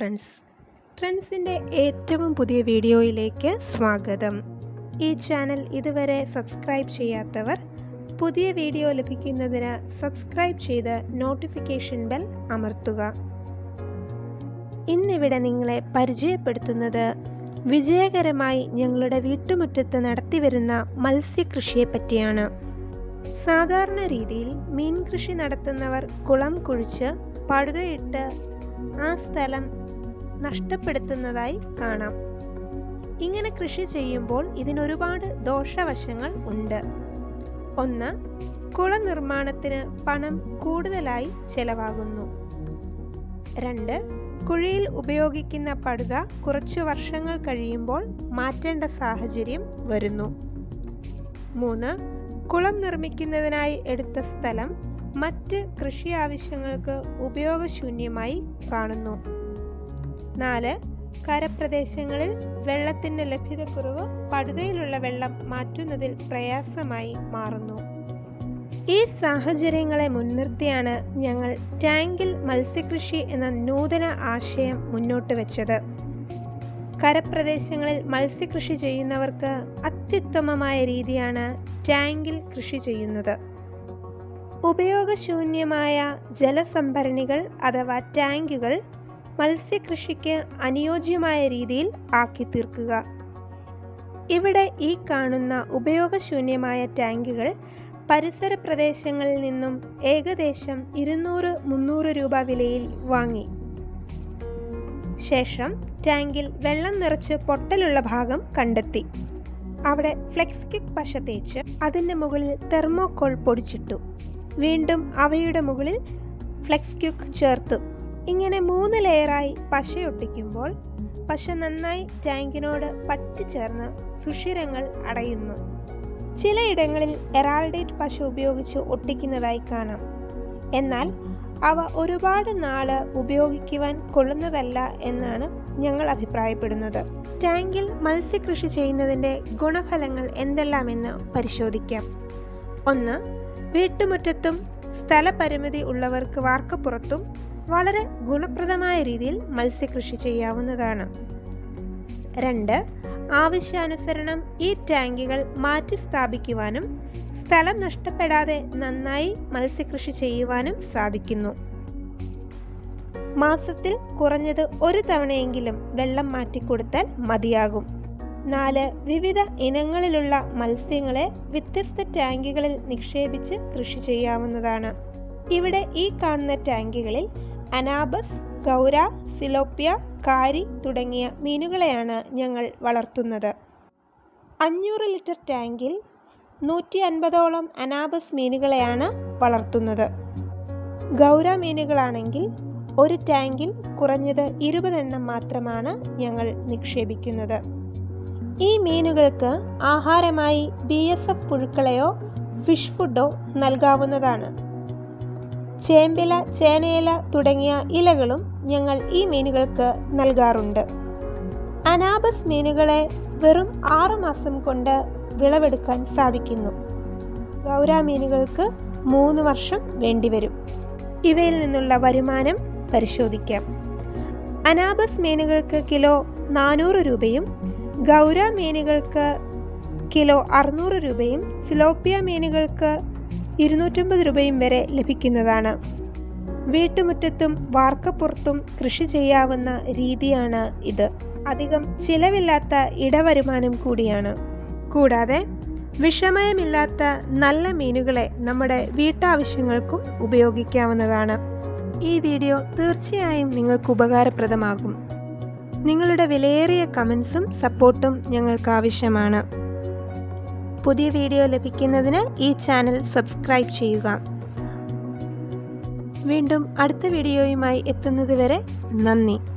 trends ട്രെൻഡ്സിൻ്റെ ഏറ്റവും പുതിയ വീഡിയോയിലേക്ക് സ്വാഗതം ഈ ചാനൽ ഇതുവരെ സബ്സ്ക്രൈബ് ചെയ്യാത്തവർ പുതിയ വീഡിയോ ലഭിക്കുന്നതിന് സബ്സ്ക്രൈബ് ചെയ്ത് നോട്ടിഫിക്കേഷൻ ബെൽ അമർത്തുക ഇന്നിവിടെ നിങ്ങളെ പരിചയപ്പെടുത്തുന്നത് വിജയകരമായി ഞങ്ങളുടെ വീട്ടുമുറ്റത്ത് നടത്തിവരുന്ന മത്സ്യകൃഷിയെ പറ്റിയാണ് സാധാരണ രീതിയിൽ മീൻ കൃഷി നടത്തുന്നവർ കുളം കുഴിച്ച് പടുതയിട്ട് ആ സ്ഥലം നഷ്ടപ്പെടുത്തുന്നതായി കാണാം ഇങ്ങനെ കൃഷി ചെയ്യുമ്പോൾ ഇതിനൊരുപാട് ദോഷവശങ്ങൾ ഉണ്ട് ഒന്ന് കുള നിർമ്മാണത്തിന് പണം കൂടുതലായി ചെലവാകുന്നു രണ്ട് കുഴിയിൽ ഉപയോഗിക്കുന്ന പടുത കുറച്ചു വർഷങ്ങൾ കഴിയുമ്പോൾ മാറ്റേണ്ട സാഹചര്യം വരുന്നു മൂന്ന് കുളം നിർമ്മിക്കുന്നതിനായി എടുത്ത സ്ഥലം മറ്റ് കൃഷി ആവശ്യങ്ങൾക്ക് ഉപയോഗശൂന്യമായി കാണുന്നു നാല് കരപ്രദേശങ്ങളിൽ വെള്ളത്തിൻ്റെ ലഭ്യതക്കുറവ് പടുതയിലുള്ള വെള്ളം മാറ്റുന്നതിൽ പ്രയാസമായി മാറുന്നു ഈ സാഹചര്യങ്ങളെ മുൻനിർത്തിയാണ് ഞങ്ങൾ ടാങ്കിൽ മത്സ്യകൃഷി എന്ന നൂതന ആശയം മുന്നോട്ട് വെച്ചത് കരപ്രദേശങ്ങളിൽ മത്സ്യകൃഷി ചെയ്യുന്നവർക്ക് അത്യുത്തമമായ രീതിയാണ് ടാങ്കിൽ കൃഷി ചെയ്യുന്നത് ഉപയോഗശൂന്യമായ ജലസംഭരണികൾ അഥവാ ടാങ്കുകൾ മത്സ്യകൃഷിക്ക് അനുയോജ്യമായ രീതിയിൽ ആക്കി തീർക്കുക ഇവിടെ ഈ കാണുന്ന ഉപയോഗശൂന്യമായ ടാങ്കുകൾ പരിസര പ്രദേശങ്ങളിൽ നിന്നും ഏകദേശം ഇരുന്നൂറ് മുന്നൂറ് രൂപ വിലയിൽ വാങ്ങി ശേഷം ടാങ്കിൽ വെള്ളം നിറച്ച് പൊട്ടലുള്ള ഭാഗം കണ്ടെത്തി അവിടെ ഫ്ലെക്സ് ക്വിക്ക് പശ തേച്ച് അതിൻ്റെ മുകളിൽ തെർമോകോൾ പൊടിച്ചിട്ടു വീണ്ടും അവയുടെ മുകളിൽ ഫ്ലെക്സ് ക്വിക്ക് ചേർത്തു ഇങ്ങനെ മൂന്ന് ലെയറായി പശയൊട്ടിക്കുമ്പോൾ പശ നന്നായി ടാങ്കിനോട് പറ്റിച്ചേർന്ന് സുഷിരങ്ങൾ അടയുന്നു ചിലയിടങ്ങളിൽ എറാൾഡേറ്റ് പശ ഉപയോഗിച്ച് ഒട്ടിക്കുന്നതായി കാണാം എന്നാൽ അവ ഒരുപാട് നാള് ഉപയോഗിക്കുവാൻ കൊള്ളുന്നതല്ല എന്നാണ് ഞങ്ങൾ അഭിപ്രായപ്പെടുന്നത് ടാങ്കിൽ മത്സ്യകൃഷി ചെയ്യുന്നതിൻ്റെ ഗുണഫലങ്ങൾ എന്തെല്ലാമെന്ന് പരിശോധിക്കാം ഒന്ന് വീട്ടുമുറ്റത്തും സ്ഥലപരിമിതി ഉള്ളവർക്ക് വാർക്കപ്പുറത്തും വളരെ ഗുണപ്രദമായ രീതിയിൽ മത്സ്യകൃഷി ചെയ്യാവുന്നതാണ് രണ്ട് ആവശ്യാനുസരണം ഈ ടാങ്കുകൾ മാറ്റി സ്ഥാപിക്കുവാനും സ്ഥലം നഷ്ടപ്പെടാതെ നന്നായി മത്സ്യകൃഷി ചെയ്യുവാനും സാധിക്കുന്നു മാസത്തിൽ കുറഞ്ഞത് ഒരു തവണയെങ്കിലും വെള്ളം മാറ്റിക്കൊടുത്താൽ മതിയാകും നാല് വിവിധ ഇനങ്ങളിലുള്ള മത്സ്യങ്ങളെ വ്യത്യസ്ത ടാങ്കുകളിൽ നിക്ഷേപിച്ച് കൃഷി ചെയ്യാവുന്നതാണ് ഇവിടെ ഈ കാണുന്ന ടാങ്കുകളിൽ അനാബസ് ഗൗര സിലോപ്യ കാരി തുടങ്ങിയ മീനുകളെയാണ് ഞങ്ങൾ വളർത്തുന്നത് അഞ്ഞൂറ് ലിറ്റർ ടാങ്കിൽ നൂറ്റി അൻപതോളം അനാബസ് മീനുകളെയാണ് വളർത്തുന്നത് ഗൗര മീനുകളാണെങ്കിൽ ഒരു ടാങ്കിൽ കുറഞ്ഞത് ഇരുപതെണ്ണം മാത്രമാണ് ഞങ്ങൾ നിക്ഷേപിക്കുന്നത് ഈ മീനുകൾക്ക് ആഹാരമായി ബി എസ് എഫ് പുഴുക്കളെയോ ഫിഷ് ഫുഡോ നൽകാവുന്നതാണ് ചേമ്പില ചേനയില തുടങ്ങിയ ഇലകളും ഞങ്ങൾ ഈ മീനുകൾക്ക് നൽകാറുണ്ട് അനാബസ് മീനുകളെ വെറും ആറുമാസം കൊണ്ട് വിളവെടുക്കാൻ സാധിക്കുന്നു ഗൗര മീനുകൾക്ക് മൂന്ന് വർഷം വേണ്ടിവരും ഇവയിൽ നിന്നുള്ള വരുമാനം പരിശോധിക്കാം അനാബസ് മീനുകൾക്ക് കിലോ നാനൂറ് രൂപയും ഗൗര മീനുകൾക്ക് കിലോ അറുന്നൂറ് രൂപയും സിലോപ്പിയ മീനുകൾക്ക് ഇരുന്നൂറ്റമ്പത് രൂപയും വരെ ലഭിക്കുന്നതാണ് വീട്ടുമുറ്റത്തും വാർക്കപ്പുറത്തും കൃഷി ചെയ്യാവുന്ന രീതിയാണ് ഇത് അധികം ചിലവില്ലാത്ത ഇടവരുമാനം കൂടിയാണ് കൂടാതെ വിഷമയമില്ലാത്ത നല്ല മീനുകളെ നമ്മുടെ വീട്ടാവശ്യങ്ങൾക്കും ഉപയോഗിക്കാവുന്നതാണ് ഈ വീഡിയോ തീർച്ചയായും നിങ്ങൾക്ക് ഉപകാരപ്രദമാകും നിങ്ങളുടെ വിലയേറിയ കമൻസും സപ്പോർട്ടും ഞങ്ങൾക്ക് ആവശ്യമാണ് പുതിയ വീഡിയോ ലഭിക്കുന്നതിന് ഈ ചാനൽ സബ്സ്ക്രൈബ് ചെയ്യുക വീണ്ടും അടുത്ത വീഡിയോയുമായി എത്തുന്നതുവരെ നന്ദി